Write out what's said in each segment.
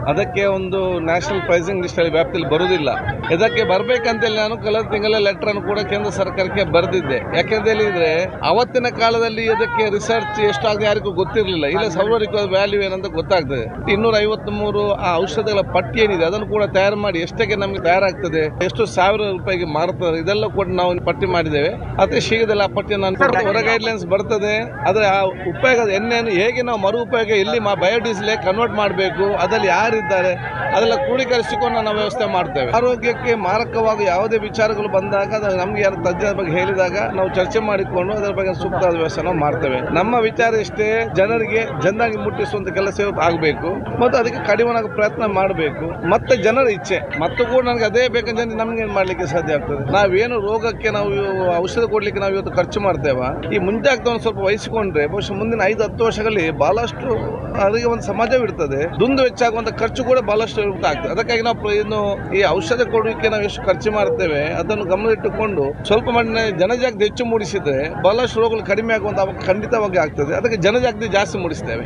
ಅದಕ್ಕೆ ಒಂದು national pricing list ಅಲ್ಲಿ ವ್ಯಾಪ್ತಿಯಲ್ಲಿ ಬರುವುದಿಲ್ಲ ಇದಕ್ಕೆ ಬರ್ಬೇಕಂತೇಳಿ ನಾನು ಕಳೆದ ತಿಂಗಳ ಲೆಟರ್ ಅನ್ನು ಕೂಡ ಕೇಂದ್ರ ಸರ್ಕಾರಕ್ಕೆ ಬರೆದಿದ್ದೆ ಯಾಕೆಂತ ಹೇಳಿದ್ರೆ ಅವತ್ತಿನ ಕಾಲದಲ್ಲಿ ಇದಕ್ಕೆ ರಿಸರ್ಚ್ ಎಷ್ಟಾಗಿದೆ ಯಾರಿಗೂ ಗೊತ್ತಿರಲಿಲ್ಲ ಇಲ್ಲ ಸರ್ವರಿಗೂ ವ್ಯಾಲ್ಯೂ ಏನಂತ ಗೊತ್ತಾಗ್ತದೆ ಇನ್ನೂರ ಐವತ್ತ್ ಮೂರು ಆ ಔಷಧಗಳ ಪಟ್ಟಿ ಏನಿದೆ ಅದನ್ನು ಕೂಡ ತಯಾರು ಮಾಡಿ ಎಷ್ಟಕ್ಕೆ ನಮಗೆ ತಯಾರಾಗ್ತದೆ ಎಷ್ಟು ಸಾವಿರ ರೂಪಾಯಿಗೆ ಮಾರುತ್ತದೆ ಇದೆಲ್ಲ ಕೂಡ ನಾವು ಪಟ್ಟಿ ಮಾಡಿದ್ದೇವೆ ಅತಿ ಶೀಘ್ರದಲ್ಲಿ ಆ ಪಟ್ಟಿಯನ್ನು ನಾನು ಕೊಡ್ತೇನೆ. ಹೊರ ಗೈಡ್ಲೈನ್ಸ್ ಬರ್ತದೆ ಅದರ ಆ ಉಪಯೋಗದ ಎಣ್ಣೆಯನ್ನು ಹೇಗೆ ನಾವು ಮರು ಉಪಯೋಗ ಎಲ್ಲಿ ಬಯೋಡೀಸೆಲ್ ಕನ್ವರ್ಟ್ ಮಾಡಬೇಕು ಅದರಲ್ಲಿ ಯಾರಿದ್ದಾರೆ ಅದೆಲ್ಲ ಕ್ರೋಢೀಕರಿಸಿಕೊಂಡು ನಾವು ವ್ಯವಸ್ಥೆ ಮಾಡ್ತೇವೆ ಆರೋಗ್ಯಕ್ಕೆ ಮಾರಕವಾಗಿ ಯಾವುದೇ ವಿಚಾರಗಳು ಬಂದಾಗ ಅದು ನಮ್ಗೆ ಯಾರು ತಜ್ಞರ ಬಗ್ಗೆ ಹೇಳಿದಾಗ ನಾವು ಚರ್ಚೆ ಮಾಡಿಕೊಂಡು ಅದರ ಬಗ್ಗೆ ಸೂಕ್ತವಾದ ವ್ಯವಸ್ಥೆ ನಾವು ಮಾಡ್ತೇವೆ ನಮ್ಮ ವಿಚಾರ ಇಷ್ಟೇ ಜನರಿಗೆ ಜನರಿಗೆ ಮುಟ್ಟಿಸುವಂತ ಕೆಲಸ ಆಗಬೇಕು ಮತ್ತು ಅದಕ್ಕೆ ಕಡಿಮೆ ಪ್ರಯತ್ನ ಮಾಡಬೇಕು ಮತ್ತೆ ಜನರ ಇಚ್ಛೆ ಮತ್ತು ಕೂಡ ನನಗೆ ಅದೇ ಬೇಕಂತ ನಮ್ಗೆ ಏನ್ ಮಾಡ್ಲಿಕ್ಕೆ ಸಾಧ್ಯ ಆಗ್ತದೆ ನಾವೇನು ರೋಗಕ್ಕೆ ನಾವು ಔಷಧ ಕೊಡ್ಲಿಕ್ಕೆ ನಾವು ಇವತ್ತು ಖರ್ಚು ಮಾಡ್ತೇವ ಈ ಮುಂಜಾಗ್ರತೆ ಸ್ವಲ್ಪ ವಹಿಸಿಕೊಂಡ್ರೆ ಬಹುಶಃ ಮುಂದಿನ ಐದು ಹತ್ತು ವರ್ಷಗಳಲ್ಲಿ ಬಹಳಷ್ಟು ಅದಕ್ಕೆ ಒಂದು ಸಮಾಜವಿರ್ತದೆ ದುಂದು ವೆಚ್ಚಾಗುವಂತ ಖರ್ಚು ಕೂಡ ಬಹಳಷ್ಟು ಆಗ್ತದೆ ಅದಕ್ಕಾಗಿ ನಾವು ಪ್ರ- ಇನ್ನು ಈ ಔಷಧ ಕೊಡುವಿಕೆ ನಾವು ಎಷ್ಟು ಖರ್ಚು ಮಾಡ್ತೇವೆ ಅದನ್ನು ಗಮನದಲ್ಲಿಟ್ಟುಕೊಂಡು ಸ್ವಲ್ಪ ಮಟ್ಟಿನ ಜನಜಾಗೃತಿ ಹೆಚ್ಚು ಮೂಡಿಸಿದ್ರೆ ಬಹಳಷ್ಟು ರೋಗಗಳು ಕಡಿಮೆ ಆಗುವಂತ ಅವ- ಖಂಡಿತವಾಗಿ ಆಗ್ತದೆ ಅದಕ್ಕೆ ಜನಜಾಗೃತಿ ಜಾಸ್ತಿ ಮೂಡಿಸ್ತೇವೆ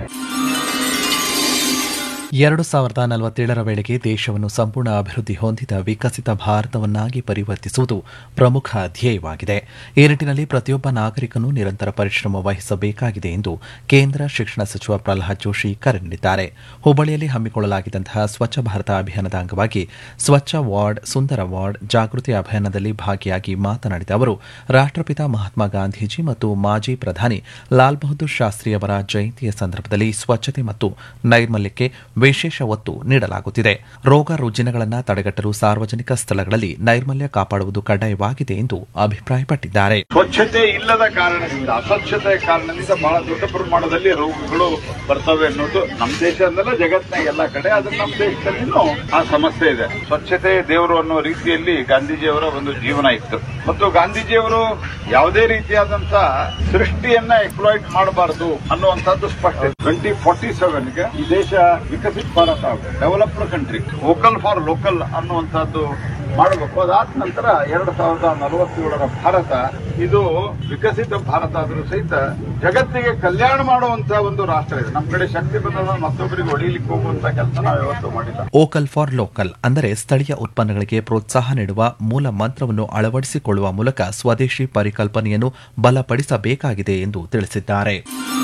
ಎರಡು ಸಾವಿರದ ನಲವತ್ತೇಳರ ವೇಳೆಗೆ ದೇಶವನ್ನು ಸಂಪೂರ್ಣ ಅಭಿವೃದ್ಧಿ ಹೊಂದಿದ ವಿಕಸಿತ ಭಾರತವನ್ನಾಗಿ ಪರಿವರ್ತಿಸುವುದು ಪ್ರಮುಖ ಧ್ಯೇಯವಾಗಿದೆ ಈ ನಿಟ್ಟಿನಲ್ಲಿ ಪ್ರತಿಯೊಬ್ಬ ನಾಗರಿಕನು ನಿರಂತರ ಪರಿಶ್ರಮ ವಹಿಸಬೇಕಾಗಿದೆ ಎಂದು ಕೇಂದ್ರ ಶಿಕ್ಷಣ ಸಚಿವ ಪ್ರಹ್ಲಾದ್ ಜೋಶಿ ಕರೆ ನೀಡಿದ್ದಾರೆ ಹುಬ್ಬಳ್ಳಿಯಲ್ಲಿ ಹಮ್ಮಿಕೊಳ್ಳಲಾಗಿದ್ದಂತಹ ಸ್ವಚ್ಛ ಭಾರತ ಅಭಿಯಾನದ ಅಂಗವಾಗಿ ಸ್ವಚ್ಛ ವಾರ್ಡ್ ಸುಂದರ ವಾರ್ಡ್ ಜಾಗೃತಿ ಅಭಿಯಾನದಲ್ಲಿ ಭಾಗಿಯಾಗಿ ಮಾತನಾಡಿದ ಅವರು ರಾಷ್ಟ್ರಪಿತ ಮಹಾತ್ಮ ಗಾಂಧೀಜಿ ಮತ್ತು ಮಾಜಿ ಪ್ರಧಾನಿ ಲಾಲ್ ಬಹದ್ದೂರ್ ಶಾಸ್ತ್ರಿ ಅವರ ಜಯಂತಿಯ ಸಂದರ್ಭದಲ್ಲಿ ಸ್ವಚ್ಛತೆ ಮತ್ತು ನೈರ್ಮಲ್ಯಕ್ಕೆ ವಿಶೇಷ ಒತ್ತು ನೀಡಲಾಗುತ್ತಿದೆ ರೋಗ ರುಜಿನಗಳನ್ನು ತಡೆಗಟ್ಟಲು ಸಾರ್ವಜನಿಕ ಸ್ಥಳಗಳಲ್ಲಿ ನೈರ್ಮಲ್ಯ ಕಾಪಾಡುವುದು ಕಡ್ಡಾಯವಾಗಿದೆ ಎಂದು ಅಭಿಪ್ರಾಯಪಟ್ಟಿದ್ದಾರೆ ಸ್ವಚ್ಛತೆ ಇಲ್ಲದ ಕಾರಣದಿಂದ ಅಸ್ವಚ್ಛತೆಯ ಕಾರಣದಿಂದ ಬಹಳ ದೊಡ್ಡ ಪ್ರಮಾಣದಲ್ಲಿ ರೋಗಗಳು ಬರ್ತವೆ ಅನ್ನೋದು ನಮ್ಮ ದೇಶದಲ್ಲ ಜಗತ್ತಿನ ಎಲ್ಲ ಕಡೆ ಆದ್ರೆ ನಮ್ಮ ದೇಶದಲ್ಲಿನೂ ಆ ಸಮಸ್ಯೆ ಇದೆ ಸ್ವಚ್ಛತೆ ದೇವರು ಅನ್ನೋ ರೀತಿಯಲ್ಲಿ ಗಾಂಧೀಜಿಯವರ ಒಂದು ಜೀವನ ಇತ್ತು ಮತ್ತು ಗಾಂಧೀಜಿಯವರು ಯಾವುದೇ ರೀತಿಯಾದಂತ ಸೃಷ್ಟಿಯನ್ನ ಎಕ್ಸ್ಪ್ಲಾಯ್ಟ್ ಮಾಡಬಾರದು ಅನ್ನುವಂಥದ್ದು ಸ್ಪಷ್ಟ ಟ್ವೆಂಟಿ ಫಾರ್ಟಿ ಸೆವೆನ್ಗೆ ಈ ದೇಶ Vikasita Bharata developed country vocal for local ಅನ್ನುವಂಥದ್ದು ಮಾಡಬೇಕು ಅದಾದ ನಂತರ ಎರಡು ಸಾವಿರದ ನಲವತ್ತೇಳರ ಭಾರತ ಇದು ವಿಕಸಿತ ಭಾರತ ಆದರೂ ಸಹಿತ ಜಗತ್ತಿಗೆ ಕಲ್ಯಾಣ ಮಾಡುವಂತ ಒಂದು ರಾಷ್ಟ್ರ ಇದೆ ನಮ್ಮ ಕಡೆ ಶಕ್ತಿ ಬಂದ ಮತ್ತೊಬ್ಬರಿಗೆ ಹೊಡಿಲಿಕ್ಕೆ ಹೋಗುವಂತ ಕೆಲಸ ನಾವು ಯಾವತ್ತೂ ಮಾಡಿಲ್ಲ ಓಕಲ್ ಫಾರ್ ಲೋಕಲ್ ಅಂದರೆ ಸ್ಥಳೀಯ ಉತ್ಪನ್ನಗಳಿಗೆ ಪ್ರೋತ್ಸಾಹ ನೀಡುವ ಮೂಲ ಮಂತ್ರವನ್ನು ಅಳವಡಿಸಿಕೊಳ್ಳುವ ಮೂಲಕ ಸ್ವದೇಶಿ ಪರಿಕಲ್ಪನೆಯನ್ನು ಬಲಪಡಿಸಬೇಕಾಗಿದೆ ಎಂದು ತಿಳಿಸಿದ್ದಾರೆ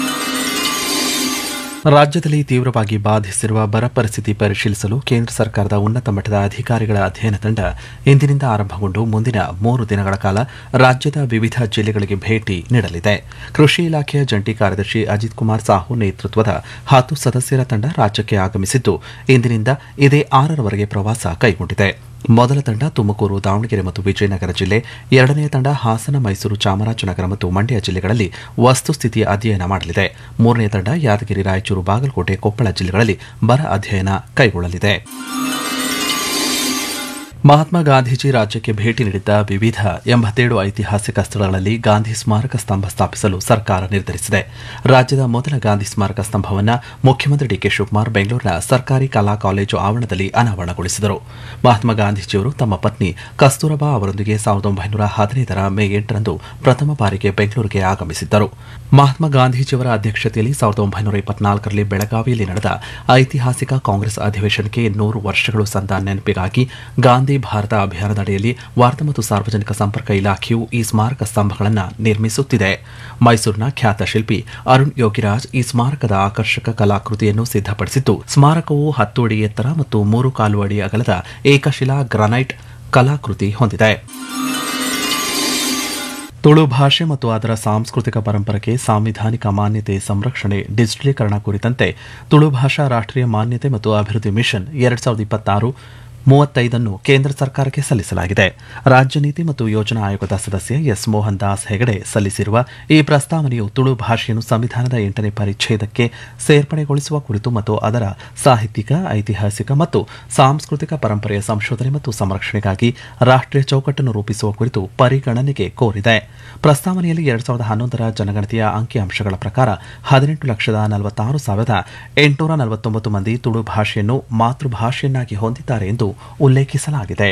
ರಾಜ್ಯದಲ್ಲಿ ತೀವ್ರವಾಗಿ ಬಾಧಿಸಿರುವ ಬರ ಪರಿಸ್ಥಿತಿ ಪರಿಶೀಲಿಸಲು ಕೇಂದ್ರ ಸರ್ಕಾರದ ಉನ್ನತ ಮಟ್ಟದ ಅಧಿಕಾರಿಗಳ ಅಧ್ಯಯನ ತಂಡ ಇಂದಿನಿಂದ ಆರಂಭಗೊಂಡು ಮುಂದಿನ ಮೂರು ದಿನಗಳ ಕಾಲ ರಾಜ್ಯದ ವಿವಿಧ ಜಿಲ್ಲೆಗಳಿಗೆ ಭೇಟಿ ನೀಡಲಿದೆ ಕೃಷಿ ಇಲಾಖೆಯ ಜಂಟಿ ಕಾರ್ಯದರ್ಶಿ ಅಜಿತ್ ಕುಮಾರ್ ಸಾಹು ನೇತೃತ್ವದ ಹತ್ತು ಸದಸ್ಯರ ತಂಡ ರಾಜ್ಯಕ್ಕೆ ಆಗಮಿಸಿದ್ದು ಇಂದಿನಿಂದ ಇದೇ ಆರರವರೆಗೆ ಪ್ರವಾಸ ಕೈಗೊಂಡಿದೆ ಮೊದಲ ತಂಡ ತುಮಕೂರು ದಾವಣಗೆರೆ ಮತ್ತು ವಿಜಯನಗರ ಜಿಲ್ಲೆ ಎರಡನೆಯ ತಂಡ ಹಾಸನ ಮೈಸೂರು ಚಾಮರಾಜನಗರ ಮತ್ತು ಮಂಡ್ಯ ಜಿಲ್ಲೆಗಳಲ್ಲಿ ವಸ್ತುಸ್ಥಿತಿಯ ಅಧ್ಯಯನ ಮಾಡಲಿದೆ ಮೂರನೇ ತಂಡ ಯಾದಗಿರಿ ರಾಯಚೂರು ಬಾಗಲಕೋಟೆ ಕೊಪ್ಪಳ ಜಿಲ್ಲೆಗಳಲ್ಲಿ ಬರ ಅಧ್ಯಯನ ಕೈಗೊಳ್ಳಲಿದೆ ಮಹಾತ್ಮ ಗಾಂಧೀಜಿ ರಾಜ್ಯಕ್ಕೆ ಭೇಟಿ ನೀಡಿದ್ದ ವಿವಿಧ ಎಂಬತ್ತೇಳು ಐತಿಹಾಸಿಕ ಸ್ಥಳಗಳಲ್ಲಿ ಗಾಂಧಿ ಸ್ಮಾರಕ ಸ್ತಂಭ ಸ್ಥಾಪಿಸಲು ಸರ್ಕಾರ ನಿರ್ಧರಿಸಿದೆ ರಾಜ್ಯದ ಮೊದಲ ಗಾಂಧಿ ಸ್ಮಾರಕ ಸ್ತಂಭವನ್ನು ಮುಖ್ಯಮಂತ್ರಿ ಡಿಕೆ ಶಿವಕುಮಾರ್ ಬೆಂಗಳೂರಿನ ಸರ್ಕಾರಿ ಕಲಾ ಕಾಲೇಜು ಆವರಣದಲ್ಲಿ ಅನಾವರಣಗೊಳಿಸಿದರು ಮಹಾತ್ಮ ಗಾಂಧೀಜಿಯವರು ತಮ್ಮ ಪತ್ನಿ ಕಸ್ತೂರಬಾ ಅವರೊಂದಿಗೆ ಸಾವಿರದ ಒಂಬೈನೂರ ಹದಿನೈದರ ಮೇ ಎಂಟರಂದು ಪ್ರಥಮ ಬಾರಿಗೆ ಬೆಂಗಳೂರಿಗೆ ಆಗಮಿಸಿದ್ದರು ಮಹಾತ್ಮ ಗಾಂಧೀಜಿಯವರ ಅಧ್ಯಕ್ಷತೆಯಲ್ಲಿ ಸಾವಿರದ ಒಂಬೈನೂರ ಇಪ್ಪತ್ನಾಲ್ಕರಲ್ಲಿ ಬೆಳಗಾವಿಯಲ್ಲಿ ನಡೆದ ಐತಿಹಾಸಿಕ ಕಾಂಗ್ರೆಸ್ ಅಧಿವೇಶನಕ್ಕೆ ನೂರು ವರ್ಷಗಳು ಸಂದ ನೆನಪಿಗಾಗಿ ಗಾಂಧಿ ಭಾರತ ಅಭಿಯಾನದ ಅಡಿಯಲ್ಲಿ ವಾರ್ತಾ ಮತ್ತು ಸಾರ್ವಜನಿಕ ಸಂಪರ್ಕ ಇಲಾಖೆಯು ಈ ಸ್ಮಾರಕ ಸ್ತಂಭಗಳನ್ನು ನಿರ್ಮಿಸುತ್ತಿದೆ ಮೈಸೂರಿನ ಖ್ಯಾತ ಶಿಲ್ಪಿ ಅರುಣ್ ಯೋಗಿರಾಜ್ ಈ ಸ್ಮಾರಕದ ಆಕರ್ಷಕ ಕಲಾಕೃತಿಯನ್ನು ಸಿದ್ಧಪಡಿಸಿದ್ದು ಸ್ಮಾರಕವು ಹತ್ತು ಅಡಿ ಎತ್ತರ ಮತ್ತು ಮೂರು ಕಾಲು ಅಡಿ ಅಗಲದ ಏಕಶಿಲಾ ಗ್ರಾನೈಟ್ ಕಲಾಕೃತಿ ಹೊಂದಿದೆ ತುಳು ಭಾಷೆ ಮತ್ತು ಅದರ ಸಾಂಸ್ಕೃತಿಕ ಪರಂಪರೆಗೆ ಸಾಂವಿಧಾನಿಕ ಮಾನ್ಯತೆ ಸಂರಕ್ಷಣೆ ಡಿಜಿಟಲೀಕರಣ ಕುರಿತಂತೆ ತುಳು ಭಾಷಾ ರಾಷ್ಟ್ರೀಯ ಮಾನ್ಯತೆ ಮತ್ತು ಅಭಿವೃದ್ಧಿ ಮಿಷನ್ ಎರಡ್ ಸಾವಿರದ ಇಪ್ಪತ್ತಾರು ಮೂವತ್ತೈದನ್ನು ಕೇಂದ್ರ ಸರ್ಕಾರಕ್ಕೆ ಸಲ್ಲಿಸಲಾಗಿದೆ ರಾಜ್ಯ ನೀತಿ ಮತ್ತು ಯೋಜನಾ ಆಯೋಗದ ಸದಸ್ಯ ಎಸ್ ಮೋಹನ್ ದಾಸ್ ಹೆಗಡೆ ಸಲ್ಲಿಸಿರುವ ಈ ಪ್ರಸ್ತಾವನೆಯು ತುಳು ಭಾಷೆಯನ್ನು ಸಂವಿಧಾನದ ಎಂಟನೇ ಪರಿಚ್ಛೇದಕ್ಕೆ ಸೇರ್ಪಡೆಗೊಳಿಸುವ ಕುರಿತು ಮತ್ತು ಅದರ ಸಾಹಿತ್ಯಿಕ ಐತಿಹಾಸಿಕ ಮತ್ತು ಸಾಂಸ್ಕೃತಿಕ ಪರಂಪರೆಯ ಸಂಶೋಧನೆ ಮತ್ತು ಸಂರಕ್ಷಣೆಗಾಗಿ ರಾಷ್ಟ್ರೀಯ ಚೌಕಟ್ಟನ್ನು ರೂಪಿಸುವ ಕುರಿತು ಪರಿಗಣನೆಗೆ ಕೋರಿದೆ ಪ್ರಸ್ತಾವನೆಯಲ್ಲಿ ಎರಡ್ ಸಾವಿರದ ಹನ್ನೊಂದರ ಜನಗಣತಿಯ ಅಂಕಿಅಂಶಗಳ ಪ್ರಕಾರ ಹದಿನೆಂಟು ಲಕ್ಷದ ನಲವತ್ತಾರು ಸಾವಿರದ ಎಂಟುನೂರ ನಲವತ್ತೊಂಬತ್ತು ಮಂದಿ ತುಳು ಭಾಷೆಯನ್ನು ಮಾತೃಭಾಷೆಯನ್ನಾಗಿ ಹೊಂದಿದ್ದಾರೆ ಎಂದು ಉಲ್ಲೇಖಿಸಲಾಗಿದೆ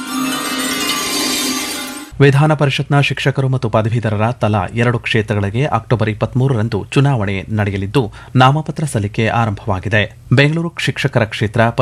ವಿಧಾನ ಪರಿಷತ್ನ ಶಿಕ್ಷಕರು ಮತ್ತು ಪದವೀಧರರ ತಲಾ ಎರಡು ಕ್ಷೇತ್ರಗಳಿಗೆ ಅಕ್ಟೋಬರ್ ಇಪ್ಪತ್ಮೂರರಂದು ಚುನಾವಣೆ ನಡೆಯಲಿದ್ದು ನಾಮಪತ್ರ ಸಲ್ಲಿಕೆ ಆರಂಭವಾಗಿದೆ ಬೆಂಗಳೂರು ಶಿಕ್ಷಕರ ಕ್ಷೇತ್ರ